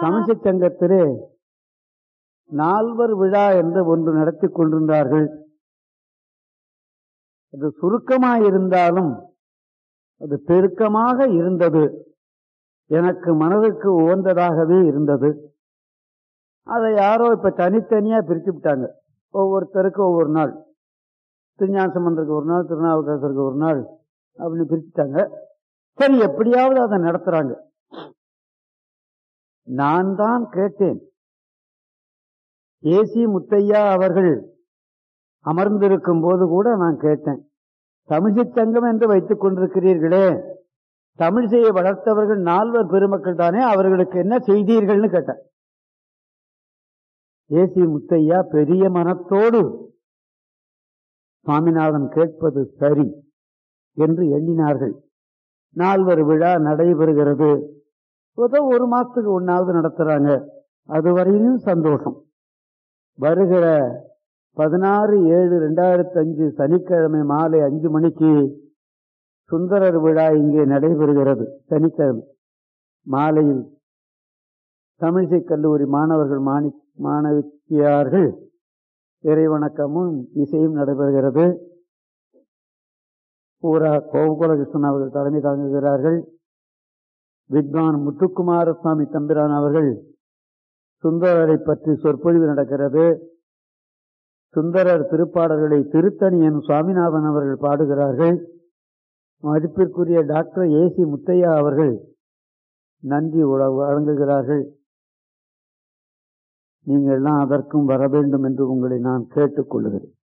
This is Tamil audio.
தமிழ்ச்சி சங்கத்திலே நால்வர் விழா என்று ஒன்று நடத்தி கொண்டிருந்தார்கள் அது சுருக்கமாயிருந்தாலும் அது பெருக்கமாக இருந்தது எனக்கு மனதுக்கு உகந்ததாகவே இருந்தது அதை யாரோ இப்ப தனித்தனியா பிரிச்சு விட்டாங்க ஒவ்வொருத்தருக்கு ஒவ்வொரு நாள் திருஞான சம்பந்தருக்கு ஒரு நாள் திருநாவுக்கரசருக்கு ஒரு நாள் அப்படின்னு பிரிச்சுட்டாங்க சரி எப்படியாவது அதை நடத்துறாங்க நான் தான் கேட்டேன் ஏசி முத்தையா அவர்கள் அமர்ந்திருக்கும் போது கூட நான் கேட்டேன் தமிழ்ச் சங்கம் என்று வைத்துக் கொண்டிருக்கிறீர்களே தமிழிசையை வளர்த்தவர்கள் நால்வர் பெருமக்கள் தானே அவர்களுக்கு என்ன செய்தீர்கள்னு கேட்டேன் ஏசி முத்தையா பெரிய மனத்தோடு சுவாமிநாதன் கேட்பது சரி என்று எண்ணினார்கள் நால்வர் விழா நடைபெறுகிறது ஏதோ ஒரு மாசத்துக்கு ஒன்னாவது நடத்துறாங்க அதுவரையிலும் சந்தோஷம் வருகிற பதினாறு ஏழு ரெண்டாயிரத்தி அஞ்சு சனிக்கிழமை மாலை அஞ்சு மணிக்கு சுந்தரர் விழா இங்கே நடைபெறுகிறது சனிக்கிழமை மாலையில் தமிழிசை கல்லூரி மாணவர்கள் மாணி மாணவியார்கள் இறைவணக்கமும் இசையும் நடைபெறுகிறது பூரா கோகுலகிருஷ்ணன் அவர்கள் தலைமை தாங்குகிறார்கள் வித்வான் முத்துக்குமார சுவாமி தம்பிரான் அவர்கள் சுந்தரரை பற்றி சொற்பொழிவு நடக்கிறது சுந்தரர் திருப்பாடல்களை திருத்தணியன் சுவாமிநாதன் அவர்கள் பாடுகிறார்கள் மதிப்பிற்குரிய டாக்டர் ஏசி முத்தையா அவர்கள் நன்றி வழங்குகிறார்கள் நீங்கள்லாம் அதற்கும் வர வேண்டும் என்று உங்களை நான் கேட்டுக்கொள்கிறேன்